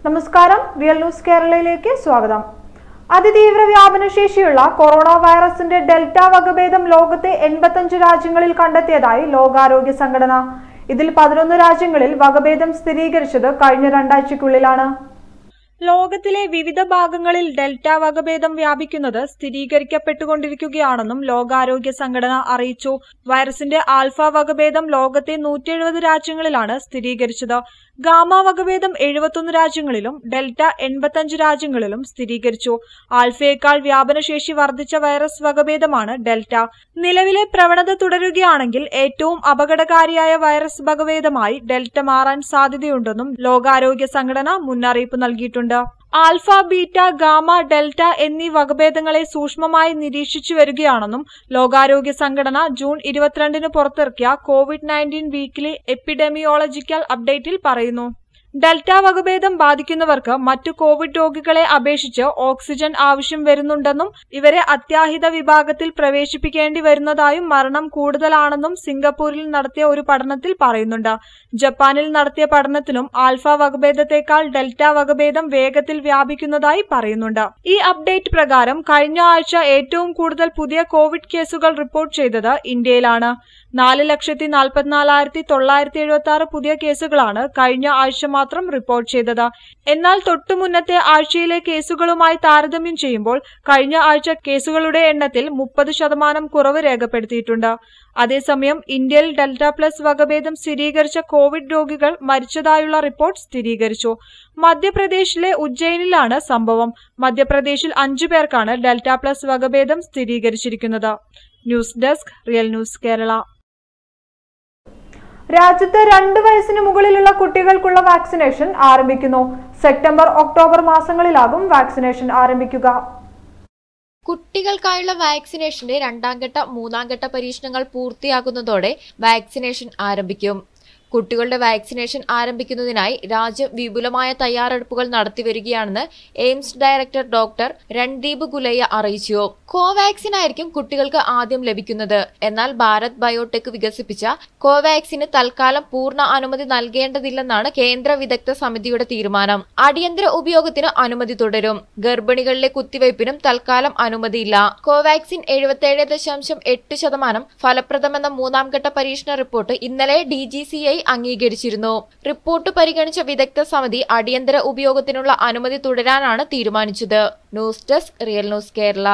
നമസ്കാരം real news കേരളയിലേക്ക് സ്വാഗതം അതിതീവ്ര വ്യാപനശേഷിയുള്ള കൊറോണ വൈറസിന്റെ ഡെൽറ്റ വകഭേദം ലോകത്തെ എൺപത്തഞ്ച് രാജ്യങ്ങളിൽ കണ്ടെത്തിയതായി ലോകാരോഗ്യ സംഘടന ഇതിൽ പതിനൊന്ന് രാജ്യങ്ങളിൽ വകഭേദം സ്ഥിരീകരിച്ചത് കഴിഞ്ഞ രണ്ടാഴ്ചയ്ക്കുള്ളിലാണ് ലോകത്തിലെ വിവിധ ഭാഗങ്ങളിൽ ഡെൽറ്റ വകഭേദം വ്യാപിക്കുന്നത് സ്ഥിരീകരിക്കപ്പെട്ടുകൊണ്ടിരിക്കുകയാണെന്നും ലോകാരോഗ്യ സംഘടന അറിയിച്ചു വൈറസിന്റെ ആൽഫ വകഭേദം ലോകത്തെ നൂറ്റി എഴുപത് രാജ്യങ്ങളിലാണ് സ്ഥിരീകരിച്ചത് ഗാമ വകഭേദം എഴുപത്തൊന്ന് രാജ്യങ്ങളിലും ഡെൽറ്റ എൺപത്തഞ്ച് രാജ്യങ്ങളിലും സ്ഥിരീകരിച്ചു ആൽഫയേക്കാൾ വ്യാപനശേഷി വർദ്ധിച്ച വൈറസ് വകഭേദമാണ് ഡെൽറ്റ നിലവിലെ പ്രവണത തുടരുകയാണെങ്കിൽ ഏറ്റവും അപകടകാരിയായ വൈറസ് വകഭേദമായി ഡെൽറ്റ മാറാൻ സാധ്യതയുണ്ടെന്നും ലോകാരോഗ്യ സംഘടന മുന്നറിയിപ്പ് നൽകിയിട്ടുണ്ട് ആൽഫ ബീറ്റ ഗാമ ഡെൽറ്റ എന്നീ വകഭേദങ്ങളെ സൂക്ഷ്മമായി നിരീക്ഷിച്ചു വരികയാണെന്നും ലോകാരോഗ്യ സംഘടന ജൂൺ ഇരുപത്തിരണ്ടിന് പുറത്തിറക്കിയ കോവിഡ് നയൻറ്റീൻ വീക്കിലി എപ്പിഡെമിയോളജിക്കൽ അപ്ഡേറ്റിൽ പറയുന്നു ഡെൽറ്റ വകഭേദം ബാധിക്കുന്നവർക്ക് മറ്റു കോവിഡ് രോഗികളെ അപേക്ഷിച്ച് ഓക്സിജൻ ആവശ്യം വരുന്നുണ്ടെന്നും ഇവരെ അത്യാഹിത വിഭാഗത്തിൽ പ്രവേശിപ്പിക്കേണ്ടി വരുന്നതായും മരണം കൂടുതലാണെന്നും സിംഗപ്പൂരിൽ നടത്തിയ ഒരു പഠനത്തിൽ പറയുന്നുണ്ട് ജപ്പാനിൽ നടത്തിയ പഠനത്തിലും ആൽഫ വകഭേദത്തെക്കാൾ ഡെൽറ്റ വകഭേദം വേഗത്തിൽ വ്യാപിക്കുന്നതായി പറയുന്നുണ്ട് ഈ അപ്ഡേറ്റ് പ്രകാരം കഴിഞ്ഞ ആഴ്ച ഏറ്റവും കൂടുതൽ പുതിയ കോവിഡ് കേസുകൾ റിപ്പോർട്ട് ചെയ്തത് ഇന്ത്യയിലാണ് നാല് ലക്ഷത്തി നാൽപ്പത്തിനാലായിരത്തി തൊള്ളായിരത്തി എഴുപത്തി ആറ് പുതിയ കേസുകളാണ് കഴിഞ്ഞ ആഴ്ച മാത്രം റിപ്പോർട്ട് ചെയ്തത് എന്നാൽ തൊട്ടു മുന്നത്തെ ആഴ്ചയിലെ കേസുകളുമായി താരതമ്യം ചെയ്യുമ്പോൾ കഴിഞ്ഞ ആഴ്ച കേസുകളുടെ എണ്ണത്തിൽ മുപ്പത് ശതമാനം കുറവ് രേഖപ്പെടുത്തിയിട്ടുണ്ട് അതേസമയം ഇന്ത്യയിൽ ഡെൽറ്റ പ്ലസ് വകഭേദം സ്ഥിരീകരിച്ച കോവിഡ് രോഗികൾ മരിച്ചതായുള്ള റിപ്പോർട്ട് സ്ഥിരീകരിച്ചു മധ്യപ്രദേശിലെ ഉജ്ജയിനിലാണ് സംഭവം മധ്യപ്രദേശിൽ അഞ്ചു പേർക്കാണ് ഡെൽറ്റ പ്ലസ് വകഭേദം സ്ഥിരീകരിച്ചിരിക്കുന്നത് news desk Real News Kerala രാജ്യത്ത് രണ്ട് വയസ്സിന് മുകളിലുള്ള കുട്ടികൾക്കുള്ള വാക്സിനേഷൻ ആരംഭിക്കുന്നു സെപ്റ്റംബർ ഒക്ടോബർ മാസങ്ങളിലാകും വാക്സിനേഷൻ ആരംഭിക്കുക കുട്ടികൾക്കായുള്ള വാക്സിനേഷന്റെ രണ്ടാം ഘട്ട മൂന്നാം ഘട്ട പരീക്ഷണങ്ങൾ പൂർത്തിയാകുന്നതോടെ വാക്സിനേഷൻ ആരംഭിക്കും കുട്ടികളുടെ വാക്സിനേഷൻ ആരംഭിക്കുന്നതിനായി രാജ്യം വിപുലമായ തയ്യാറെടുപ്പുകൾ നടത്തിവരികയാണെന്ന് AIIMS director doctor Randeep Guleria അറിയിച്ചു കോവാക്സിൻ ആയിരിക്കും കുട്ടികൾക്ക് ആദ്യം ലഭിക്കുന്നത് എന്നാൽ ഭാരത് ബയോടെക് വികസിപ്പിച്ച കോവാക്സിന് തൽക്കാലം പൂർണ്ണ അനുമതി നൽകേണ്ടതില്ലെന്നാണ് കേന്ദ്ര വിദഗ്ധ സമിതിയുടെ തീരുമാനം അടിയന്തര ഉപയോഗത്തിന് അനുമതി തുടരും ഗർഭിണികളിലെ കുത്തിവയ്പ്പിനും തൽക്കാലം അനുമതിയില്ല കോവാക്സിൻ എഴുപത്തിയേഴ് ദശാംശം എട്ട് ശതമാനം ഫലപ്രദമെന്ന മൂന്നാം ഘട്ട പരീക്ഷണ റിപ്പോർട്ട് ഇന്നലെ ഡി ജി സി ഐ അംഗീകരിച്ചിരുന്നു റിപ്പോർട്ട് പരിഗണിച്ച വിദഗ്ധ സമിതി അടിയന്തര ഉപയോഗത്തിനുള്ള അനുമതി തുടരാനാണ് തീരുമാനിച്ചത് news desk Real News Kerala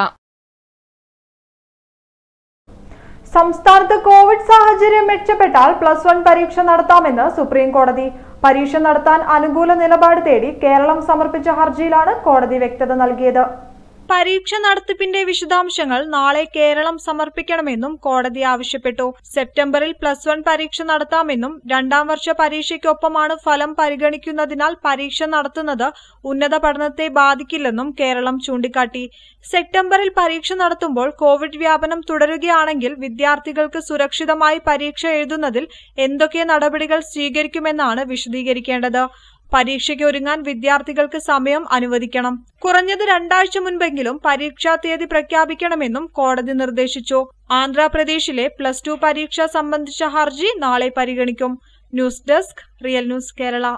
സംസ്ഥാനത്ത് കോവിഡ് സാഹചര്യം മെച്ചപ്പെട്ടാൽ പ്ലസ് വൺ പരീക്ഷ നടത്താമെന്ന് സുപ്രീം കോടതി പരീക്ഷ നടത്താൻ അനുകൂല നിലപാട് തേടി കേരളം സമർപ്പിച്ച ഹർജിയിലാണ് കോടതി വ്യക്തത നൽകിയത് പരീക്ഷ നടത്തിപ്പിന്റെ വിശദാംശങ്ങൾ നാളെ കേരളം സമർപ്പിക്കണമെന്നും കോടതി ആവശ്യപ്പെട്ടു സെപ്റ്റംബറിൽ പ്ലസ് വൺ പരീക്ഷ നടത്താമെന്നും രണ്ടാം വർഷ പരീക്ഷയ്ക്കൊപ്പമാണ് ഫലം പരിഗണിക്കുന്നതിനാൽ പരീക്ഷ നടത്തുന്നത് ഉന്നത പഠനത്തെ ബാധിക്കില്ലെന്നും കേരളം ചൂണ്ടിക്കാട്ടി സെപ്റ്റംബറിൽ പരീക്ഷ നടത്തുമ്പോൾ കോവിഡ് വ്യാപനം തുടരുകയാണെങ്കിൽ വിദ്യാർത്ഥികൾക്ക് സുരക്ഷിതമായി പരീക്ഷ എഴുതുന്നതിൽ എന്തൊക്കെ നടപടികൾ സ്വീകരിക്കുമെന്നാണ് വിശദീകരിക്കേണ്ടത് പരീക്ഷയ്ക്ക് ഒരുങ്ങാൻ വിദ്യാർത്ഥികൾക്ക് സമയം അനുവദിക്കണം കുറഞ്ഞത് രണ്ടാഴ്ച മുൻപെങ്കിലും പരീക്ഷാ തീയതി പ്രഖ്യാപിക്കണമെന്നും കോടതി നിർദ്ദേശിച്ചു ആന്ധ്രാപ്രദേശിലെ പ്ലസ് ടു പരീക്ഷ സംബന്ധിച്ച ഹർജി നാളെ പരിഗണിക്കും news desk Real News Kerala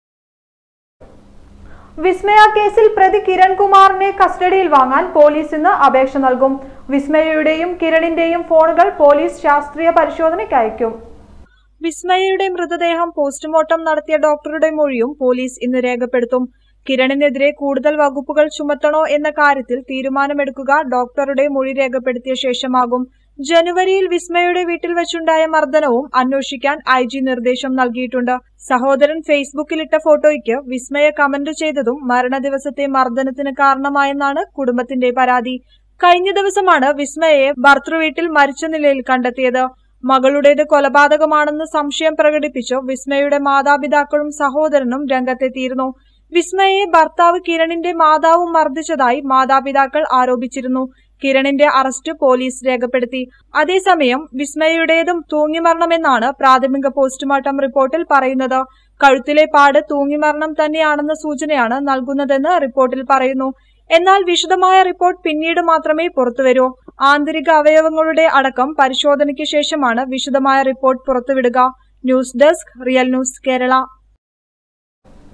Vismaya കേസിൽ പ്രതി കിരൺകുമാറിനെ കസ്റ്റഡിയിൽ വാങ്ങാൻ പോലീസ് ഇന്ന് അപേക്ഷ നൽകും വിസ്മയയുടെയും കിരണിന്റെയും ഫോണുകൾ പോലീസ് ശാസ്ത്രീയ പരിശോധനയ്ക്ക് അയക്കും വിസ്മയയുടെ മൃതദേഹം പോസ്റ്റ്മോർട്ടം നടത്തിയ ഡോക്ടറുടെ മൊഴിയും പോലീസ് ഇന്ന് രേഖപ്പെടുത്തും കിരണിനെതിരെ കൂടുതൽ വകുപ്പുകൾ ചുമത്തണോ എന്ന കാര്യത്തിൽ തീരുമാനമെടുക്കുക ഡോക്ടറുടെ മൊഴി രേഖപ്പെടുത്തിയ ശേഷമാകും ജനുവരിയിൽ വിസ്മയുടെ വീട്ടിൽ വെച്ചുണ്ടായ മർദ്ദനവും അന്വേഷിക്കാൻ ഐ ജി നിർദ്ദേശം നൽകിയിട്ടുണ്ട് സഹോദരൻ ഫേസ്ബുക്കിലിട്ട ഫോട്ടോയ്ക്ക് വിസ്മയ കമന്റ് ചെയ്തതും മരണദിവസത്തെ മർദ്ദനത്തിന് കാരണമായെന്നാണ് കുടുംബത്തിന്റെ പരാതി കഴിഞ്ഞ ദിവസമാണ് വിസ്മയയെ ഭർത്തൃവീട്ടിൽ മരിച്ച നിലയിൽ കണ്ടെത്തിയത് മകളുടേത് കൊലപാതകമാണെന്ന് സംശയം പ്രകടിപ്പിച്ചു വിസ്മയുടെ മാതാപിതാക്കളും സഹോദരനും രംഗത്തെത്തിയിരുന്നു വിസ്മയെ ഭർത്താവ് കിരണിന്റെ മാതാവും മർദ്ദിച്ചതായി മാതാപിതാക്കൾ ആരോപിച്ചിരുന്നു കിരണിന്റെ അറസ്റ്റ് പോലീസ് രേഖപ്പെടുത്തി അതേസമയം വിസ്മയുടേതും തൂങ്ങിമരണമെന്നാണ് പ്രാഥമിക പോസ്റ്റ്മോർട്ടം റിപ്പോർട്ടിൽ പറയുന്നത് കഴുത്തിലെ പാട് തൂങ്ങിമരണം തന്നെയാണെന്ന സൂചനയാണ് നൽകുന്നതെന്ന് റിപ്പോർട്ടിൽ പറയുന്നു എന്നാൽ വിശദമായ റിപ്പോർട്ട് പിന്നീട് മാത്രമേ പുറത്തുവരൂ ആന്തരിക അവയവങ്ങളുടെ അടക്കം പരിശോധനയ്ക്ക് ശേഷമാണ് വിശദമായ റിപ്പോർട്ട് പുറത്തുവിടുക news desk Real News Kerala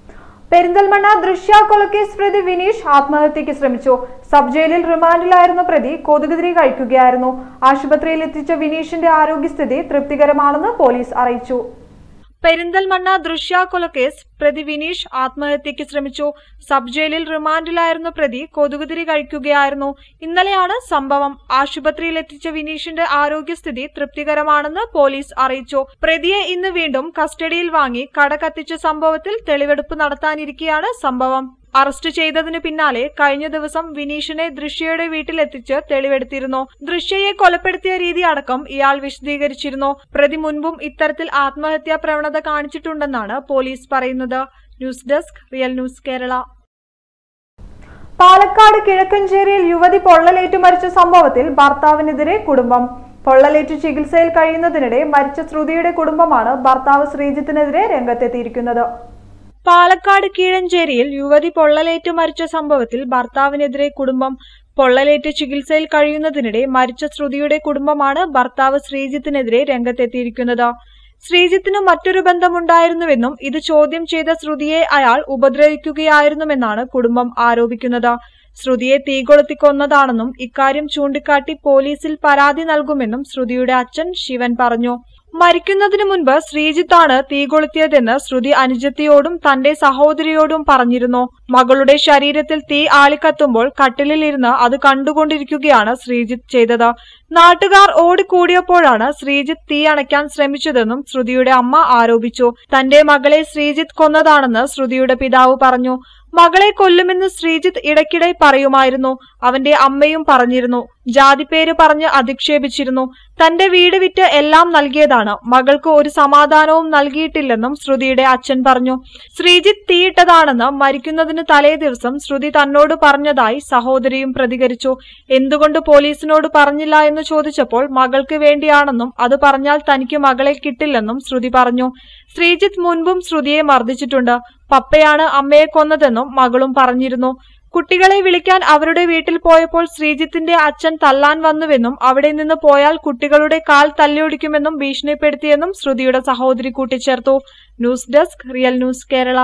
Perinthalmanna Drishya കൊലക്കേസ് പ്രതി വിനീഷ് ആത്മഹത്യക്ക് ശ്രമിച്ചു സബ് ജയിലിൽ റിമാൻഡിലായിരുന്ന പ്രതി കൊതുകുതിരി കഴിക്കുകയായിരുന്നു ആശുപത്രിയിൽ എത്തിച്ച വിനീഷിന്റെ ആരോഗ്യസ്ഥിതി തൃപ്തികരമാണെന്ന് പോലീസ് അറിയിച്ചു പെരിന്തൽമണ്ണ ദൃശ്യ കൊലക്കേസ് പ്രതി വിനീഷ് ആത്മഹത്യക്ക് ശ്രമിച്ചു സബ് ജയിലിൽ റിമാൻഡിലായിരുന്ന പ്രതി കൊതുകുതിരി കഴിക്കുകയായിരുന്നു ഇന്നലെയാണ് സംഭവം ആശുപത്രിയിൽ എത്തിച്ച വിനീഷിന്റെ ആരോഗ്യസ്ഥിതി തൃപ്തികരമാണെന്ന് പോലീസ് അറിയിച്ചു പ്രതിയെ ഇന്ന് വീണ്ടും കസ്റ്റഡിയിൽ വാങ്ങി കട കത്തിച്ച സംഭവത്തിൽ തെളിവെടുപ്പ് നടത്താനിരിക്കെയാണ് സംഭവം അറസ്റ്റ് ചെയ്തതിന് പിന്നാലെ കഴിഞ്ഞ ദിവസം വിനീഷിനെ ദൃശ്യയുടെ വീട്ടിലെത്തിച്ച് തെളിവെടുത്തിരുന്നു ദൃശ്യയെ കൊലപ്പെടുത്തിയ രീതി അടക്കം ഇയാൾ വിശദീകരിച്ചിരുന്നു പ്രതി മുൻപും ഇത്തരത്തിൽ ആത്മഹത്യാ പ്രവണത കാണിച്ചിട്ടുണ്ടെന്നാണ് പോലീസ് പറയുന്നത് news desk Real News Kerala Palakkad കിഴക്കഞ്ചേരിയിൽ യുവതി പൊള്ളലേറ്റു മരിച്ച സംഭവത്തിൽ ഭർത്താവിനെതിരെ കുടുംബം പൊള്ളലേറ്റ് ചികിത്സയിൽ കഴിയുന്നതിനിടെ മരിച്ച ശ്രുതിയുടെ കുടുംബമാണ് ഭർത്താവ് ശ്രീജിത്തിനെതിരെ രംഗത്തെത്തിയിരിക്കുന്നത് പാലക്കാട് കീഴഞ്ചേരിയിൽ യുവതി പൊള്ളലേറ്റ് മരിച്ച സംഭവത്തിൽ ഭർത്താവിനെതിരെ കുടുംബം പൊള്ളലേറ്റ് ചികിത്സയിൽ കഴിയുന്നതിനിടെ മരിച്ച ശ്രുതിയുടെ കുടുംബമാണ് ഭർത്താവ് ശ്രീജിത്തിനെതിരെ രംഗത്തെത്തിയിരിക്കുന്നത് ശ്രീജിത്തിന് മറ്റൊരു ബന്ധമുണ്ടായിരുന്നുവെന്നും ഇത് ചോദ്യം ചെയ്ത ശ്രുതിയെ അയാൾ ഉപദ്രവിക്കുകയായിരുന്നുവെന്നാണ് കുടുംബം ആരോപിക്കുന്നത് ശ്രുതിയെ തീകൊളുത്തി കൊന്നതാണെന്നും ഇക്കാര്യം ചൂണ്ടിക്കാട്ടി പോലീസിൽ പരാതി നൽകുമെന്നും ശ്രുതിയുടെ അച്ഛൻ ശിവൻ പറഞ്ഞു മരിക്കുന്നതിന് മുൻപ് ശ്രീജിത്താണ് തീ കൊളുത്തിയതെന്ന് ശ്രുതി അനുജത്തിയോടും തന്റെ സഹോദരിയോടും പറഞ്ഞിരുന്നു മകളുടെ ശരീരത്തിൽ തീ ആളിക്കത്തുമ്പോൾ കട്ടിലിൽ ഇരുന്ന് അത് കണ്ടുകൊണ്ടിരിക്കുകയാണ് ശ്രീജിത്ത് ചെയ്തത് നാട്ടുകാർ ഓടിക്കൂടിയപ്പോഴാണ് ശ്രീജിത്ത് തീ അണയ്ക്കാൻ ശ്രമിച്ചതെന്നും ശ്രുതിയുടെ അമ്മ ആരോപിച്ചു തന്റെ മകളെ ശ്രീജിത്ത് കൊന്നതാണെന്ന് ശ്രുതിയുടെ പിതാവ് പറഞ്ഞു മകളെ കൊല്ലുമെന്ന് ശ്രീജിത്ത് ഇടയ്ക്കിടെ പറയുമായിരുന്നു അവന്റെ അമ്മയും പറഞ്ഞിരുന്നു ജാതിപ്പേര് പറഞ്ഞ് അധിക്ഷേപിച്ചിരുന്നു തന്റെ വീട് വിറ്റ് എല്ലാം നൽകിയതാണ് മകൾക്ക് ഒരു സമാധാനവും നൽകിയിട്ടില്ലെന്നും ശ്രുതിയുടെ അച്ഛൻ പറഞ്ഞു ശ്രീജിത്ത് തീയിട്ടതാണെന്ന് മരിക്കുന്നതിന് തലേ ദിവസം ശ്രുതി തന്നോട് പറഞ്ഞതായി സഹോദരിയും പ്രതികരിച്ചു എന്തുകൊണ്ട് പോലീസിനോട് പറഞ്ഞില്ല എന്ന് ചോദിച്ചപ്പോൾ മകൾക്ക് വേണ്ടിയാണെന്നും അത് പറഞ്ഞാൽ തനിക്ക് മകളെ കിട്ടില്ലെന്നും ശ്രുതി പറഞ്ഞു ശ്രീജിത്ത് മുൻപും ശ്രുതിയെ മർദ്ദിച്ചിട്ടുണ്ട് പപ്പയാണ് അമ്മയെ കൊന്നതെന്നും മകളും പറഞ്ഞിരുന്നു കുട്ടികളെ വിളിക്കാൻ അവരുടെ വീട്ടിൽ പോയപ്പോൾ ശ്രീജിത്തിന്റെ അച്ഛൻ തല്ലാൻ വന്നുവെന്നും അവിടെ നിന്ന് പോയാൽ കുട്ടികളുടെ കാൽ തല്ലിയൊടിക്കുമെന്നും ഭീഷണിപ്പെടുത്തിയെന്നും ശ്രുതിയുടെ സഹോദരി കൂട്ടിച്ചേർത്തു news desk Real News Kerala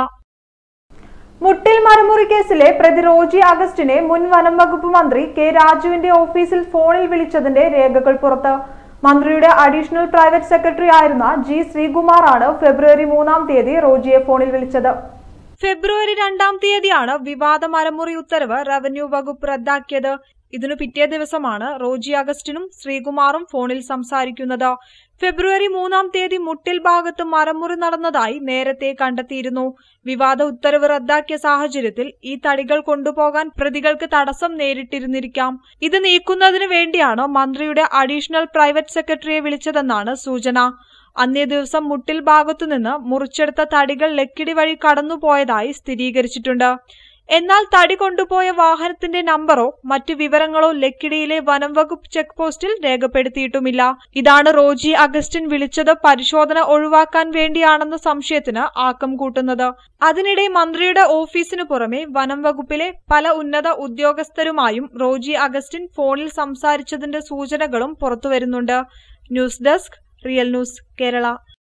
Muttil മരമുറി കേസിലെ പ്രതി റോജി അഗസ്റ്റിനെ മുൻ വനം വകുപ്പ് മന്ത്രി കെ രാജുവിന്റെ ഓഫീസിൽ ഫോണിൽ വിളിച്ചതിന്റെ രേഖകൾ പുറത്ത് മന്ത്രിയുടെ അഡീഷണൽ പ്രൈവറ്റ് സെക്രട്ടറി ആയിരുന്ന ജി ശ്രീകുമാറാണ് ഫെബ്രുവരി മൂന്നാം തീയതി റോജിയെ ഫോണിൽ വിളിച്ചത് ഫെബ്രുവരി രണ്ടാം തീയതിയാണ് വിവാദ മരമുറി ഉത്തരവ് റവന്യൂ വകുപ്പ് റദ്ദാക്കിയത് ഇതിനു പിറ്റേ ദിവസമാണ് റോജി അഗസ്റ്റിനും ശ്രീകുമാറും ഫോണിൽ സംസാരിക്കുന്നത് ഫെബ്രുവരി മൂന്നാം തീയതി മുട്ടിൽ ഭാഗത്ത് മരമുറി നടന്നതായി നേരത്തെ കണ്ടെത്തിയിരുന്നു വിവാദ ഉത്തരവ് റദ്ദാക്കിയ സാഹചര്യത്തിൽ ഈ തടികൾ കൊണ്ടുപോകാൻ പ്രതികൾക്ക് തടസ്സം നേരിട്ടിരുന്നിരിക്കാം ഇത് നീക്കുന്നതിന് വേണ്ടിയാണ് മന്ത്രിയുടെ അഡീഷണൽ പ്രൈവറ്റ് സെക്രട്ടറിയെ വിളിച്ചതെന്നാണ് സൂചന അന്നേ ദിവസം മുട്ടിൽ ഭാഗത്തുനിന്ന് മുറിച്ചെടുത്ത തടികൾ ലക്കിടി വഴി കടന്നുപോയതായി സ്ഥിരീകരിച്ചിട്ടുണ്ട് എന്നാൽ തടി കൊണ്ടുപോയ വാഹനത്തിന്റെ നമ്പറോ മറ്റു വിവരങ്ങളോ ലക്കിടിയിലെ വനം വകുപ്പ് ചെക്ക് പോസ്റ്റിൽ രേഖപ്പെടുത്തിയിട്ടുമില്ല ഇതാണ് റോജി അഗസ്റ്റിൻ വിളിച്ചത് പരിശോധന ഒഴിവാക്കാൻ വേണ്ടിയാണെന്ന സംശയത്തിന് ആക്കം കൂട്ടുന്നത് അതിനിടെ മന്ത്രിയുടെ ഓഫീസിനു പുറമെ വനം വകുപ്പിലെ പല ഉന്നത ഉദ്യോഗസ്ഥരുമായും റോജി അഗസ്റ്റിൻ ഫോണിൽ സംസാരിച്ചതിന്റെ സൂചനകളും പുറത്തുവരുന്നുണ്ട് news desk Real News Kerala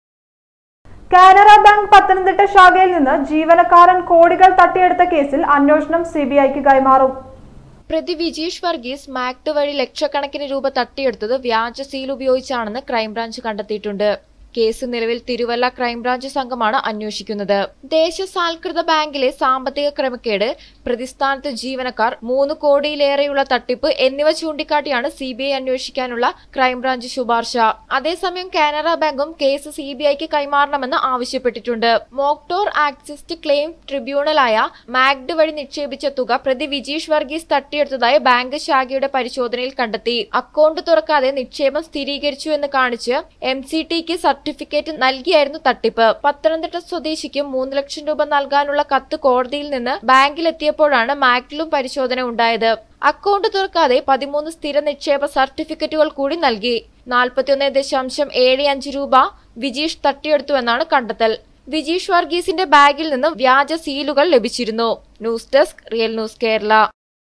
Canara bank Pathanamthitta ശാഖയിൽ നിന്ന് ജീവനക്കാരൻ കോടികൾ തട്ടിയെടുത്ത കേസിൽ അന്വേഷണം സിബിഐക്ക് കൈമാറും പ്രതി വിജീഷ് വർഗീസ് മാക്ട് വഴി ലക്ഷക്കണക്കിന് രൂപ തട്ടിയെടുത്തത് വ്യാജ സീൽ ഉപയോഗിച്ചാണെന്ന് ക്രൈംബ്രാഞ്ച് കണ്ടെത്തിയിട്ടുണ്ട് കേസ് നിലവിൽ തിരുവല്ല ക്രൈംബ്രാഞ്ച് സംഘമാണ് അന്വേഷിക്കുന്നത് ദേശസാൽകൃത ബാങ്കിലെ സാമ്പത്തിക ക്രമക്കേട് പ്രതിസ്ഥാനത്ത് ജീവനക്കാർ മൂന്ന് കോടിയിലേറെയുള്ള തട്ടിപ്പ് എന്നിവ ചൂണ്ടിക്കാട്ടിയാണ് സിബിഐ അന്വേഷിക്കാനുള്ള ക്രൈംബ്രാഞ്ച് ശുപാർശ അതേസമയം കാനറ ബാങ്കും കേസ് സിബിഐക്ക് കൈമാറണമെന്ന് ആവശ്യപ്പെട്ടിട്ടുണ്ട് മോക്ടോർ ആക്സിസ്റ്റ് ക്ലെയിം ട്രിബ്യൂണലായ മാഗ്ഡ് വഴി നിക്ഷേപിച്ച തുക പ്രതി വിജീഷ് വർഗീസ് തട്ടിയെടുത്തതായി ബാങ്ക് ശാഖയുടെ പരിശോധനയിൽ കണ്ടെത്തി അക്കൗണ്ട് തുറക്കാതെ നിക്ഷേപം സ്ഥിരീകരിച്ചു എന്ന് കാണിച്ച് എം സി ടിക്ക് സർട്ടിഫിക്കറ്റ് നൽകിയായിരുന്നു തട്ടിപ്പ് പത്തനംതിട്ട സ്വദേശിക്ക് മൂന്ന് ലക്ഷം രൂപ നൽകാനുള്ള കത്ത് കോടതിയിൽ നിന്ന് ബാങ്കിലെത്തിയപ്പോഴാണ് മാഗ്ഡിലും പരിശോധന ഉണ്ടായത് അക്കൗണ്ട് തുറക്കാതെ പതിമൂന്ന് സ്ഥിര നിക്ഷേപ സർട്ടിഫിക്കറ്റുകൾ കൂടി നൽകി നാൽപ്പത്തിയൊന്ന് ദശാംശം ഏഴ് അഞ്ച് രൂപ വിജീഷ് തട്ടിയെടുത്തുവെന്നാണ് കണ്ടെത്തൽ വിജീഷ് വർഗീസിന്റെ ബാഗിൽ നിന്ന് വ്യാജ സീലുകൾ ലഭിച്ചിരുന്നു news desk Real News Kerala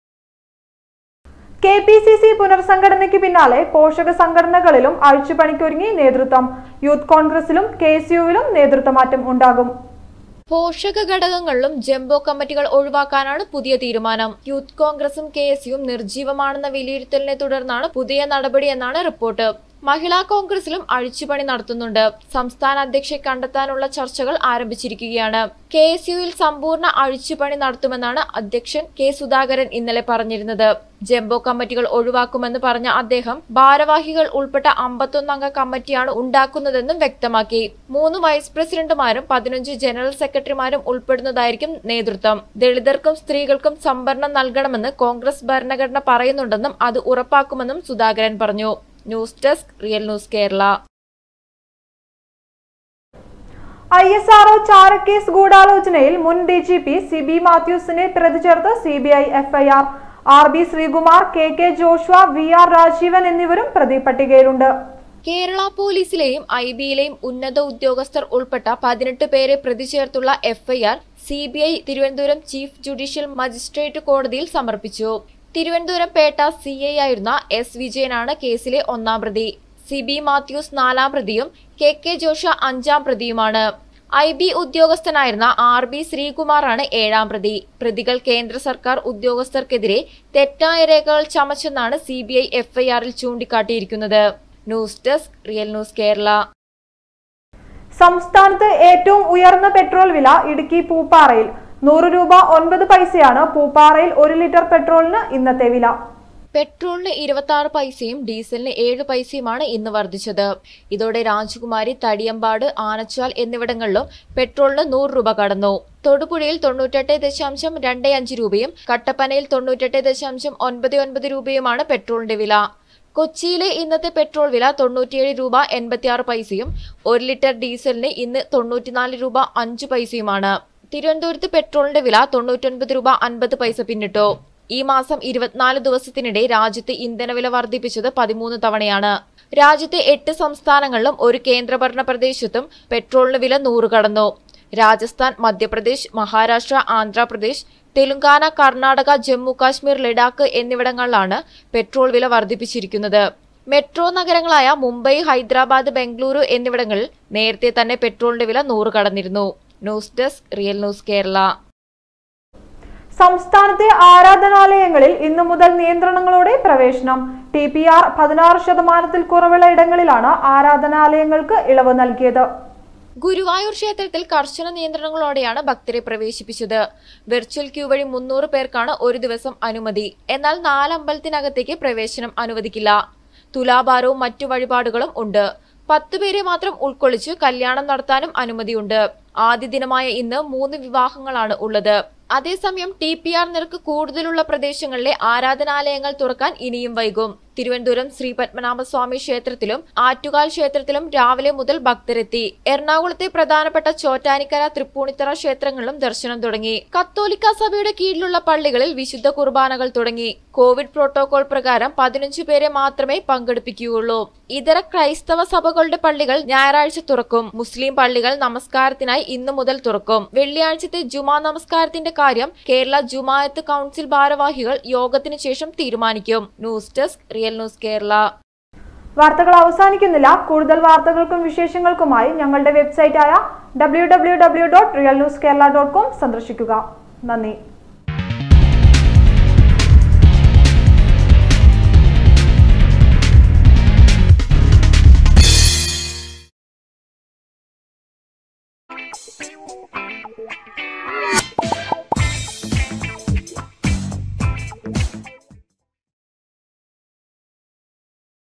K P C C പുനർസംഘടനയ്ക്ക് പിന്നാലെ പോഷക സംഘടനകളിലും അഴിച്ചുപണിക്കൊരുങ്ങി നേതൃത്വം യൂത്ത് കോൺഗ്രസിലും കെ എസ് യുവിലും നേതൃത്വമാറ്റം ഉണ്ടാകും പോഷക ഘടകങ്ങളിലും ജംബോ കമ്മിറ്റികൾ ഒഴിവാക്കാനാണ് പുതിയ തീരുമാനം യൂത്ത് കോൺഗ്രസും കെ എസ് യുവും നിർജീവമാണെന്ന വിലയിരുത്തലിനെ തുടർന്നാണ് പുതിയ നടപടിയെന്നാണ് റിപ്പോർട്ട് മഹിളാ കോൺഗ്രസിലും അഴിച്ചുപണി നടത്തുന്നുണ്ട് സംസ്ഥാന അധ്യക്ഷയെ കണ്ടെത്താനുള്ള ചർച്ചകൾ ആരംഭിച്ചിരിക്കുകയാണ് കെ എസ് യുവിൽ സമ്പൂർണ്ണ അഴിച്ചുപണി നടത്തുമെന്നാണ് അധ്യക്ഷൻ കെ സുധാകരൻ ഇന്നലെ പറഞ്ഞിരുന്നത് ജംബോ കമ്മിറ്റികൾ ഒഴിവാക്കുമെന്ന് പറഞ്ഞ അദ്ദേഹം ഭാരവാഹികൾ ഉൾപ്പെട്ട അമ്പത്തൊന്നംഗ കമ്മിറ്റിയാണ് ഉണ്ടാക്കുന്നതെന്നും വ്യക്തമാക്കി മൂന്ന് വൈസ് പ്രസിഡന്റുമാരും പതിനഞ്ച് ജനറൽ സെക്രട്ടറിമാരും ഉൾപ്പെടുന്നതായിരിക്കും നേതൃത്വം ദളിതർക്കും സ്ത്രീകൾക്കും സംവരണം നൽകണമെന്ന് കോൺഗ്രസ് ഭരണഘടന പറയുന്നുണ്ടെന്നും അത് ഉറപ്പാക്കുമെന്നും സുധാകരൻ പറഞ്ഞു news desk Real News Kerala I S RO ചാരക്കേസ് ഗൂഢാലോചനയിൽ മുൻ D G P C B മാത്യൂസിനെ പ്രതി ചേർത്ത് C B I FIR R B Sreekumar K K Joshua V R Rajeevan എന്നിവരും പ്രതി പട്ടികയിലുണ്ട് കേരള പോലീസിലെയും ഐ ബിയിലെയും ഉന്നത ഉദ്യോഗസ്ഥർ ഉൾപ്പെട്ട പതിനെട്ട് പേരെ പ്രതി ചേർത്തുള്ള FIR C B I Thiruvananthapuram chief judicial magistrate കോടതിയിൽ സമർപ്പിച്ചു തിരുവനന്തപുരം പേട്ട സി ഐ ആയിരുന്ന എസ് വിജയനാണ് കേസിലെ ഒന്നാം പ്രതി സി ബി മാത്യൂസ് നാലാം പ്രതിയും കെ കെ ജോഷ അഞ്ചാം പ്രതിയുമാണ് ഐ ബി ഉദ്യോഗസ്ഥനായിരുന്ന ആർ ബി ശ്രീകുമാറാണ് ഏഴാം പ്രതി പ്രതികൾ കേന്ദ്ര സർക്കാർ ഉദ്യോഗസ്ഥർക്കെതിരെ തെറ്റായ രേഖകൾ ചമച്ചെന്നാണ് സി ബി ഐ എഫ്ഐആറിൽ ചൂണ്ടിക്കാട്ടിയിരിക്കുന്നത് news desk Real News Kerala സംസ്ഥാനത്ത് ഏറ്റവും ഉയർന്ന പെട്രോൾ വില ഇടുക്കി പൂപ്പാറയിൽ നൂറ് രൂപ ഒൻപത് പൈസയാണ് പൂപ്പാറയിൽ ഒരു ലിറ്റർ പെട്രോളിന് ഇന്നത്തെ വില പെട്രോളിന് ഇരുപത്തി ആറ് പൈസയും ഡീസലിന് ഏഴ് പൈസയുമാണ് ഇന്ന് വർദ്ധിച്ചത് ഇതോടെ രാജകുമാരി തടിയമ്പാട് ആനച്ചാൽ എന്നിവിടങ്ങളിലും പെട്രോളിന് നൂറ് രൂപ കടന്നു തൊടുപുഴയിൽ തൊണ്ണൂറ്റെട്ട് ദശാംശം രണ്ട് അഞ്ച് രൂപയും കട്ടപ്പനയിൽ തൊണ്ണൂറ്റെട്ട് ദശാംശം ഒൻപത് ഒൻപത് രൂപയുമാണ് പെട്രോളിന്റെ വില കൊച്ചിയിലെ ഇന്നത്തെ പെട്രോൾ വില തൊണ്ണൂറ്റിയേഴ് രൂപ എൺപത്തിയാറ് പൈസയും ഒരു ലിറ്റർ ഡീസലിന് ഇന്ന് തൊണ്ണൂറ്റിനാല് രൂപ അഞ്ച് പൈസയുമാണ് തിരുവനന്തപുരത്ത് പെട്രോളിന്റെ വില തൊണ്ണൂറ്റൊൻപത് രൂപ അൻപത് പൈസ പിന്നിട്ടു ഈ മാസം ഇരുപത്തിനാല് ദിവസത്തിനിടെ രാജ്യത്ത് ഇന്ധനവില വർദ്ധിപ്പിച്ചത് പതിമൂന്ന് തവണയാണ് രാജ്യത്തെ എട്ട് സംസ്ഥാനങ്ങളിലും ഒരു കേന്ദ്രഭരണ പ്രദേശത്തും പെട്രോളിന് വില നൂറ് കടന്നു രാജസ്ഥാൻ മധ്യപ്രദേശ് മഹാരാഷ്ട്ര ആന്ധ്രാപ്രദേശ് തെലുങ്കാന കർണാടക ജമ്മു കാശ്മീർ ലഡാക്ക് എന്നിവിടങ്ങളിലാണ് പെട്രോൾ വില വർദ്ധിപ്പിച്ചിരിക്കുന്നത് മെട്രോ നഗരങ്ങളായ മുംബൈ ഹൈദരാബാദ് ബംഗളൂരു എന്നിവിടങ്ങളിൽ നേരത്തെ തന്നെ പെട്രോളിന്റെ വില നൂറ് കടന്നിരുന്നു news desk Real News Kerala സംസ്ഥാനത്തെ ആരാധനാലയങ്ങളിൽ ഇന്നു മുതൽ നിയന്ത്രണങ്ങളോടെ പ്രവേശനം ടി പി ആർ പതിനാറ് ശതമാനത്തിൽ കുറവുള്ള ഇടങ്ങളിലാണ് ആരാധനാലയങ്ങൾക്ക് ഇളവ് നൽകിയത് ഗുരുവായൂർ ക്ഷേത്രത്തിൽ കർശന നിയന്ത്രണങ്ങളോടെയാണ് ഭക്തരെ പ്രവേശിപ്പിച്ചത് വെർച്വൽ ക്യൂ വഴി മുന്നൂറ് പേർക്കാണ് ഒരു ദിവസം അനുമതി എന്നാൽ നാലമ്പലത്തിനകത്തേക്ക് പ്രവേശനം അനുവദിക്കില്ല തുലാഭാരവും മറ്റു വഴിപാടുകളും ഉണ്ട് പത്ത് പേരെ മാത്രം ഉൾക്കൊള്ളിച്ച് കല്യാണം നടത്താനും അനുമതിയുണ്ട് ആദ്യ ദിനമായ ഇന്ന് മൂന്ന് വിവാഹങ്ങളാണ് ഉള്ളത് അതേസമയം ടി പി ആർ നിരക്ക് കൂടുതലുള്ള പ്രദേശങ്ങളിലെ ആരാധനാലയങ്ങൾ തുറക്കാൻ ഇനിയും വൈകും തിരുവനന്തപുരം ശ്രീ പത്മനാഭസ്വാമി ക്ഷേത്രത്തിലും ആറ്റുകാൽ ക്ഷേത്രത്തിലും രാവിലെ മുതൽ ഭക്തരെത്തി എറണാകുളത്തെ പ്രധാനപ്പെട്ട ചോറ്റാനിക്കര തൃപ്പൂണിത്തറ ക്ഷേത്രങ്ങളിലും ദർശനം തുടങ്ങി കത്തോലിക്ക സഭയുടെ കീഴിലുള്ള പള്ളികളിൽ വിശുദ്ധ കുർബാനകൾ തുടങ്ങി കോവിഡ് പ്രോട്ടോകോൾ പ്രകാരം പതിനഞ്ചു പേരെ മാത്രമേ പങ്കെടുപ്പിക്കുകയുള്ളൂ ഇതര ക്രൈസ്തവ സഭകളുടെ പള്ളികൾ ഞായറാഴ്ച തുറക്കും മുസ്ലിം പള്ളികൾ നമസ്കാരത്തിനായി ഇന്നു മുതൽ തുറക്കും വെള്ളിയാഴ്ചത്തെ ജുമാ നമസ്കാരത്തിന്റെ കാര്യം കേരള ജുമായത്ത് കൌൺസിൽ ഭാരവാഹികൾ യോഗത്തിന് ശേഷം തീരുമാനിക്കും news desk Real News Kerala വാർത്തകൾ അവസാനിക്കുന്നില്ല കൂടുതൽ വാർത്തകൾക്കും വിശേഷങ്ങൾക്കുമായി ഞങ്ങളുടെ വെബ്സൈറ്റായ W W W dot Real News Kerala dot com സന്ദർശിക്കുക നന്ദി